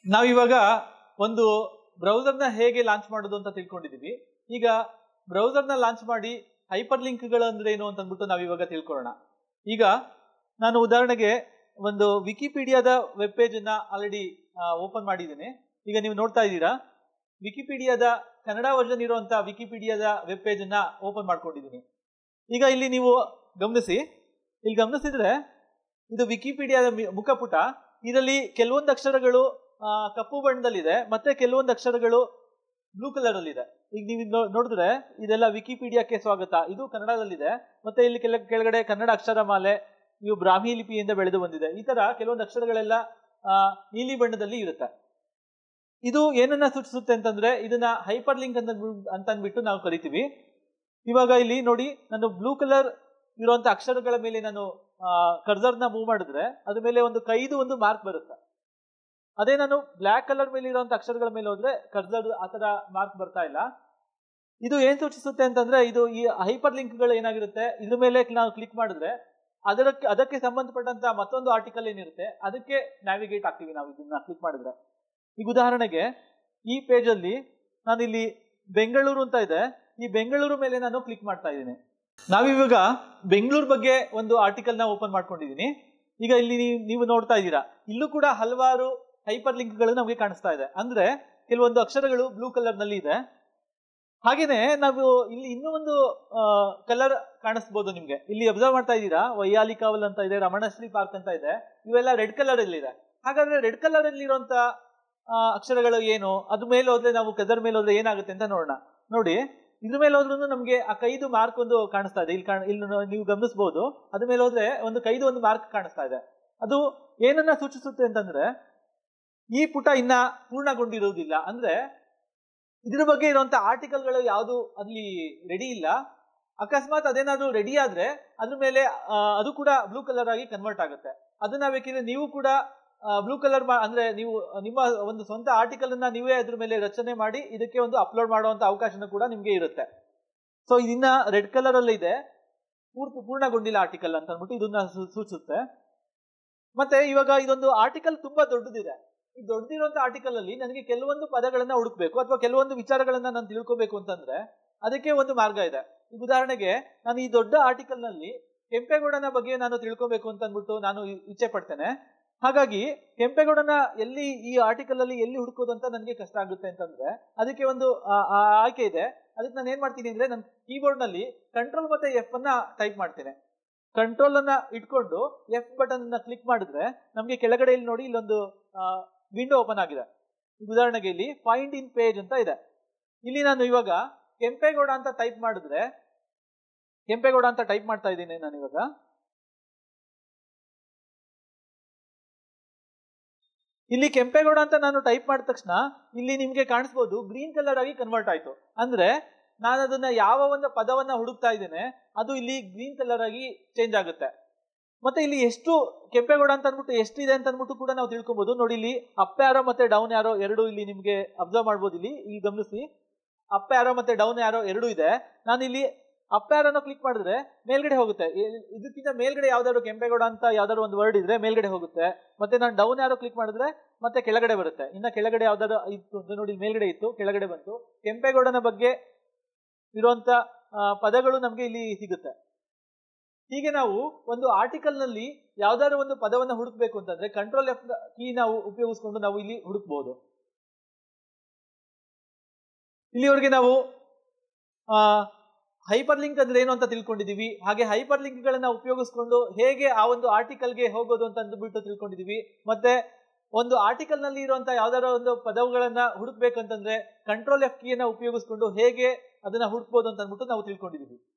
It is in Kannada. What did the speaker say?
ನಾವಿವಾಗ ಒಂದು ಬ್ರೌಸರ್ನ ಹೇಗೆ ಲಾಂಚ್ ಮಾಡೋದು ಅಂತ ತಿಳ್ಕೊಂಡಿದೀವಿ ಈಗ ಬ್ರೌಸರ್ನ ಲಾಂಚ್ ಮಾಡಿ ಹೈಪರ್ ಲಿಂಕ್ಗಳು ಅಂದ್ರೆ ಏನು ಅಂತ ಅಂದ್ಬಿಟ್ಟು ನಾವಿವಾಗ ತಿಳ್ಕೊಳ್ಳೋಣ ಈಗ ನಾನು ಉದಾಹರಣೆಗೆ ಒಂದು ವಿಕಿಪೀಡಿಯಾದ ವೆಬ್ ಪೇಜ್ ಅನ್ನ ಆಲ್ರೆಡಿ ಓಪನ್ ಮಾಡಿದ್ದೀನಿ ಈಗ ನೀವು ನೋಡ್ತಾ ಇದ್ದೀರಾ ವಿಕಿಪೀಡಿಯಾದ ಕನ್ನಡ ವರ್ಷನ್ ಇರುವಂತಹ ವಿಕಿಪೀಡಿಯಾದ ವೆಬ್ ಪೇಜ್ ಅನ್ನ ಓಪನ್ ಮಾಡ್ಕೊಂಡಿದ್ದೀನಿ ಈಗ ಇಲ್ಲಿ ನೀವು ಗಮನಿಸಿ ಇಲ್ಲಿ ಗಮನಿಸಿದ್ರೆ ಇದು ವಿಕಿಪೀಡಿಯಾದ ಮಿ- ಮುಖಪುಟ ಇದರಲ್ಲಿ ಕೆಲವೊಂದು ಅಕ್ಷರಗಳು ಆ, ಕಪ್ಪು ಬಣ್ಣದಲ್ಲಿದೆ ಮತ್ತೆ ಕೆಲವೊಂದು ಅಕ್ಷರಗಳು ಬ್ಲೂ ಕಲರ್ ಅಲ್ಲಿ ಇದೆ ಈಗ ನೀವು ನೋ- ನೋಡಿದ್ರೆ ಇದೆಲ್ಲ ವಿಕಿಪೀಡಿಯಾಕ್ಕೆ ಸ್ವಾಗತ ಇದು ಕನ್ನಡದಲ್ಲಿದೆ ಮತ್ತೆ ಇಲ್ಲಿ ಕೆಲ ಕೆಳಗಡೆ ಕನ್ನಡ ಅಕ್ಷರಮಾಲೆ ಇವು ಬ್ರಾಹ್ಮಿ ಲಿಪಿಯಿಂದ ಬೆಳೆದು ಬಂದಿದೆ ಈ ತರ ಕೆಲವೊಂದು ಅಕ್ಷರಗಳೆಲ್ಲ ಆ, ನೀಲಿ ಬಣ್ಣದಲ್ಲಿ ಇರುತ್ತೆ ಇದು ಏನನ್ನ ಸೂಚಿಸುತ್ತೆ ಅಂತಂದ್ರೆ ಇದನ್ನ ಹೈಪರ್ ಲಿಂಕ್ ಅಂತ ಅಂದ್ಬಿಟ್ಟು- ಅಂತ ಅಂದ್ಬಿಟ್ಟು ನಾವು ಕರಿತೀವಿ ಇವಾಗ ಇಲ್ಲಿ ನೋಡಿ ನಾನು ಬ್ಲೂ ಕಲರ್ ಇರುವಂತ ಅಕ್ಷರಗಳ ಮೇಲೆ ನಾನು ಕರ್ಸರ್ನ ಮೂವ್ ಮಾಡಿದ್ರೆ ಅದ್ರ ಮೇಲೆ ಒಂದು ಕೈದು ಒಂದು ಮಾರ್ಕ್ ಬರುತ್ತೆ ಅದೇ ನಾನು ಬ್ಲಾಕ್ ಕಲರ್ ಮೇಲೆ ಇರುವಂತ ಅಕ್ಷರಗಳ ಮೇಲೆ ಹೋದ್ರೆ ಕರ್ಸರ್ ಆತರ ಮಾರ್ಕ್ ಬರ್ತಾ ಇಲ್ಲ ಇದು ಏನ್ ಸೂಚಿಸುತ್ತೆ ಅಂತಂದ್ರೆ ಇದು ಈ ಹೈಪರ್ ಲಿಂಕ್ಗಳು ಏನಾಗಿರುತ್ತೆ ಇದ್ರ ಮೇಲೆ ನಾವು ಕ್ಲಿಕ್ ಮಾಡಿದ್ರೆ ಅದಕ್ಕೆ ಅದಕ್ಕೆ ಸಂಬಂಧಪಟ್ಟಂತ ಮತ್ತೊಂದು ಆರ್ಟಿಕಲ್ ಏನಿರುತ್ತೆ ಅದಕ್ಕೆ ನ್ಯಾವಿಗೇಟ್ ಆಗ್ತೀವಿ ನಾವು ಇದನ್ನ ಕ್ಲಿಕ್ ಮಾಡಿದ್ರೆ ಈಗ ಉದಾಹರಣೆಗೆ ಈ ಪೇಜ್ ಅಲ್ಲಿ ನಾನು ಇಲ್ಲಿ ಬೆಂಗಳೂರು ಅಂತ ಇದೆ ಈ ಬೆಂಗಳೂರು ಮೇಲೆ ನಾನು ಕ್ಲಿಕ್ ಮಾಡ್ತಾ ಇದ್ದೀನಿ ನಾವಿವಾಗ ಬೆಂಗಳೂರು ಬಗ್ಗೆ ಒಂದು ಆರ್ಟಿಕಲ್ ನ ಓಪನ್ ಮಾಡ್ಕೊಂಡಿದ್ದೀನಿ ಈಗ ಇಲ್ಲಿ ನೀವು- ನೀವು ನೋಡ್ತಾ ಇದ್ದೀರಾ ಇಲ್ಲೂ ಕೂಡ ಹಲವಾರು ಹೈಪರ್ ಲಿಂಕ್ಗಳು ನಮಗೆ ಕಾಣಿಸ್ತಾ ಇದೆ ಅಂದ್ರೆ ಕೆಲವೊಂದು ಅಕ್ಷರಗಳು ಬ್ಲೂ ಕಲರ್ ನಲ್ಲಿ ಇದೆ ಹಾಗೇನೆ ನಾವು ಇಲ್ಲಿ ಇನ್ನೂ ಒಂದು ಕಲರ್ ಕಾಣಿಸ್ಬೋದು ನಿಮ್ಗೆ ಇಲ್ಲಿ ಅಬ್ಸರ್ವ್ ಮಾಡ್ತಾ ಇದ್ದೀರಾ ವೈಯಾಲಿ ಕಾವಲ್ ಅಂತ ಇದೆ ರಮಣಶ್ರೀ ಪಾರ್ಕ್ ಅಂತ ಇದೆ ಇವೆಲ್ಲ ರೆಡ್ ಕಲರ್ ಅಲ್ಲಿ ಇದೆ ಹಾಗಾದ್ರೆ ರೆಡ್ ಕಲರ್ ಅಲ್ಲಿ ಇರುವಂತ ಆ, ಅಕ್ಷರಗಳು ಏನು ಅದ್ರ ಮೇಲೆ ಹೋದ್ರೆ ನಾವು ಕದರ್ ಮೇಲೆ ಹೋದ್ರೆ ಏನಾಗುತ್ತೆ ಅಂತ ನೋಡೋಣ ನೋಡಿ ಇದ್ರ ಮೇಲೆ ಹೋದ್ರೂ ನಮ್ಗೆ ಆ ಕೈದು ಮಾರ್ಕ್ ಒಂದು ಕಾಣಿಸ್ತಾ ಇದೆ ಇಲ್ಲಿ ಕಾಣ್- ಇಲ್ಲಿ ನೋ- ನೀವು ಗಮನಿಸಬಹುದು ಅದ್ರ ಮೇಲೆ ಹೋದ್ರೆ ಒಂದು ಕೈದು ಒಂದು ಮಾರ್ಕ್ ಕಾಣಿಸ್ತಾ ಇದೆ ಅದು ಏನನ್ನ ಸೂಚಿಸುತ್ತೆ ಅಂತಂದ್ರೆ ಈ ಪುಟ ಇನ್ನ ಪೂರ್ಣಗೊಂಡಿರುವುದಿಲ್ಲ ಅಂದ್ರೆ ಇದ್ರ ಬಗ್ಗೆ ಇರುವಂತ ಆರ್ಟಿಕಲ್ಗಳು ಯಾವುದು ಅಲ್ಲಿ ರೆಡಿ ಇಲ್ಲ ಅಕಸ್ಮಾತ್ ಅದೇನಾದ್ರೂ ರೆಡಿ ಆದ್ರೆ ಅದ್ರ ಮೇಲೆ ಆ, ಅದು ಕೂಡ ಬ್ಲೂ ಕಲರ್ ಆಗಿ ಕನ್ವರ್ಟ್ ಆಗುತ್ತೆ ಅದನ್ನ ಬೇಕಿದ್ರೆ ನೀವು ಕೂಡ ಬ್ಲೂ ಕಲರ್ ಅಂದ್ರೆ ನೀವು ನಿಮ್ಮ ಒಂದು ಸ್ವಂತ ಆರ್ಟಿಕಲ್ ಅನ್ನ ನೀವೇ ಅದ್ರ ಮೇಲೆ ರಚನೆ ಮಾಡಿ ಇದಕ್ಕೆ ಒಂದು ಅಪ್ಲೋಡ್ ಮಾಡುವಂತ ಅವಕಾಶನೂ ಕೂಡ ನಿಮ್ಗೆ ಇರುತ್ತೆ ಸೊ ಇದನ್ನ ರೆಡ್ ಕಲರ್ ಅಲ್ಲಿ ಇದೆ ಪೂರ್ತಿ ಪೂರ್ಣಗೊಂಡಿಲ್ಲ ಆರ್ಟಿಕಲ್ ಅಂತ ಅಂದ್ಬಿಟ್ಟು ಇದನ್ನ ಸೂ- ಸೂಚಿಸುತ್ತೆ ಮತ್ತೆ ಇವಾಗ ಇದೊಂದು ಆರ್ಟಿಕಲ್ ತುಂಬಾ ದೊಡ್ಡದಿದೆ ಈ ದೊಡ್ಡದಿರುವಂತ ಆರ್ಟಿಕಲ್ ಅಲ್ಲಿ ನನಗೆ ಕೆಲವೊಂದು ಪದಗಳನ್ನ ಹುಡುಕ್ಬೇಕು ಅಥವಾ ಕೆಲವೊಂದು ವಿಚಾರಗಳನ್ನ ನಾನು ತಿಳ್ಕೊಬೇಕು ಅಂತಂದ್ರೆ ಅದಕ್ಕೆ ಒಂದು ಮಾರ್ಗ ಇದೆ ಈಗ ಉದಾಹರಣೆಗೆ ನಾನು ಈ ದೊಡ್ಡ ಆರ್ಟಿಕಲ್ ನಲ್ಲಿ ಕೆಂಪೇಗೌಡನ ಬಗ್ಗೆ ನಾನು ತಿಳ್ಕೊಬೇಕು ಅಂತ ಅಂದ್ಬಿಟ್ಟು ನಾನು ಇ- ಇಚ್ಛೆ ಪಡ್ತೇನೆ ಹಾಗಾಗಿ ಕೆಂಪೇಗೌಡನ ಎಲ್ಲಿ ಈ ಆರ್ಟಿಕಲ್ ಅಲ್ಲಿ ಎಲ್ಲಿ ಹುಡುಕೋದು ಅಂತ ನನಗೆ ಕಷ್ಟ ಆಗುತ್ತೆ ಅಂತಂದ್ರೆ ಅದಕ್ಕೆ ಒಂದು ಆ, ಆ ಆಯ್ಕೆ ಇದೆ ಅದಕ್ಕೆ ನಾನು ಏನ್ ಮಾಡ್ತೀನಿ ಅಂದ್ರೆ ನನ್ನ ಕೀಬೋರ್ಡ್ ನಲ್ಲಿ ಕಂಟ್ರೋಲ್ ಮತ್ತೆ ಎಫ್ ಅನ್ನ ಟೈಪ್ ಮಾಡ್ತೇನೆ ಕಂಟ್ರೋಲ್ ಅನ್ನ ಇಟ್ಕೊಂಡು ಎಫ್ ಬಟನ್ ಅನ್ನ ಕ್ಲಿಕ್ ಮಾಡಿದ್ರೆ ನಮಗೆ ಕೆಳಗಡೆ ಇಲ್ಲಿ ನೋಡಿ ಇಲ್ಲೊಂದು ವಿಂಡೋ ಓಪನ್ ಆಗಿದೆ ಈಗ ಉದಾಹರಣೆಗೆ ಇಲ್ಲಿ ಫೈಂಡ್ ಇನ್ ಪೇಜ್ ಅಂತ ಇದೆ ಇಲ್ಲಿ ನಾನು ಇವಾಗ ಕೆಂಪೇಗೌಡ ಅಂತ ಟೈಪ್ ಮಾಡಿದ್ರೆ ಕೆಂಪೇಗೌಡ ಅಂತ ಟೈಪ್ ಮಾಡ್ತಾ ಇದ್ದೀನಿ ನಾನು ಇವಾಗ ಇಲ್ಲಿ ಕೆಂಪೇಗೌಡ ಅಂತ ನಾನು ಟೈಪ್ ಮಾಡಿದ ತಕ್ಷಣ ಇಲ್ಲಿ ನಿಮ್ಗೆ ಕಾಣಿಸ್ಬೋದು ಗ್ರೀನ್ ಕಲರ್ ಆಗಿ ಕನ್ವರ್ಟ್ ಆಯ್ತು ಅಂದ್ರೆ ನಾನು ಅದನ್ನ ಯಾವ ಒಂದು ಪದವನ್ನ ಹುಡುಕ್ತಾ ಇದ್ದೇನೆ ಅದು ಇಲ್ಲಿ ಗ್ರೀನ್ ಕಲರ್ ಆಗಿ ಚೇಂಜ್ ಆಗುತ್ತೆ ಮತ್ತೆ ಇಲ್ಲಿ ಎಷ್ಟು ಕೆಂಪೇಗೌಡ ಅಂತ ಅಂದ್ಬಿಟ್ಟು ಎಷ್ಟಿದೆ ಅಂತ ಅಂದ್ಬಿಟ್ಟು ಕೂಡ ನಾವು ತಿಳ್ಕೊಬಹುದು ನೋಡಿ ಇಲ್ಲಿ ಅಪ್ ಆರೋ ಮತ್ತೆ ಡೌನ್ ಯಾರೋ ಎರಡು ಇಲ್ಲಿ ನಿಮ್ಗೆ ಅಬ್ಸರ್ವ್ ಮಾಡ್ಬೋದು ಇಲ್ಲಿ ಇಲ್ಲಿ ಗಮನಿಸಿ ಅಪ್ ಆರೋ ಮತ್ತೆ ಡೌನ್ ಯಾರೋ ಎರಡು ಇದೆ ನಾನು ಇಲ್ಲಿ ಅಪ್ ಆರೋನ ಕ್ಲಿಕ್ ಮಾಡಿದ್ರೆ ಮೇಲ್ಗಡೆ ಹೋಗುತ್ತೆ ಇ- ಇದಕ್ಕಿಂತ ಮೇಲ್ಗಡೆ ಯಾವ್ದಾದ್ರು ಕೆಂಪೇಗೌಡ ಅಂತ ಯಾವ್ದಾದ್ರು ಒಂದು ವರ್ಡ್ ಇದ್ರೆ ಮೇಲ್ಗಡೆ ಹೋಗುತ್ತೆ ಮತ್ತೆ ನಾನು ಡೌನ್ ಯಾರೋ ಕ್ಲಿಕ್ ಮಾಡಿದ್ರೆ ಮತ್ತೆ ಕೆಳಗಡೆ ಬರುತ್ತೆ ಇನ್ನ ಕೆಳಗಡೆ ಯಾವ್ದಾದ್ರು ಇತ್ತು ಅಂತ ನೋಡಿ ಮೇಲ್ಗಡೆ ಇತ್ತು ಕೆಳಗಡೆ ಬಂತು ಕೆಂಪೇಗೌಡನ ಬಗ್ಗೆ ಇರುವಂತ ಆ, ಪದಗಳು ನಮ್ಗೆ ಇಲ್ಲಿ ಸಿಗುತ್ತೆ ಹೀಗೆ ನಾವು ಒಂದು ಆರ್ಟಿಕಲ್ ನಲ್ಲಿ ಯಾವ್ದಾದ್ರು ಒಂದು ಪದವನ್ನ ಹುಡುಕ್ಬೇಕು ಅಂತಂದ್ರೆ ಕಂಟ್ರೋಲ್ ಎಫ್ ಕೀ ನಾವು ಉಪಯೋಗಿಸ್ಕೊಂಡು ನಾವು ಇಲ್ಲಿ ಹುಡುಕ್ಬಹುದು ಇಲ್ಲಿವರೆಗೆ ನಾವು ಹೈಪರ್ ಲಿಂಕ್ ಅಂದ್ರೆ ಏನು ಅಂತ ತಿಳ್ಕೊಂಡಿದೀವಿ ಹಾಗೆ ಹೈಪರ್ ಲಿಂಕ್ ಗಳನ್ನ ಉಪಯೋಗಿಸ್ಕೊಂಡು ಹೇಗೆ ಆ ಒಂದು ಆರ್ಟಿಕಲ್ಗೆ ಹೋಗೋದು ಅಂತ ಅಂದ್ಬಿಟ್ಟು ತಿಳ್ಕೊಂಡಿದೀವಿ ಮತ್ತೆ ಒಂದು ಆರ್ಟಿಕಲ್ ನಲ್ಲಿ ಇರುವಂತಹ ಯಾವ್ದಾರ ಒಂದು ಪದಗಳನ್ನ ಹುಡುಕ್ಬೇಕಂತಂದ್ರೆ ಕಂಟ್ರೋಲ್ ಎಫ್ ಕೀಯನ್ನ ಉಪಯೋಗಿಸ್ಕೊಂಡು ಹೇಗೆ ಅದನ್ನ ಹುಡುಕ್ಬೋದು ಅಂತ ಅಂದ್ಬಿಟ್ಟು ನಾವು ತಿಳ್ಕೊಂಡಿದೀವಿ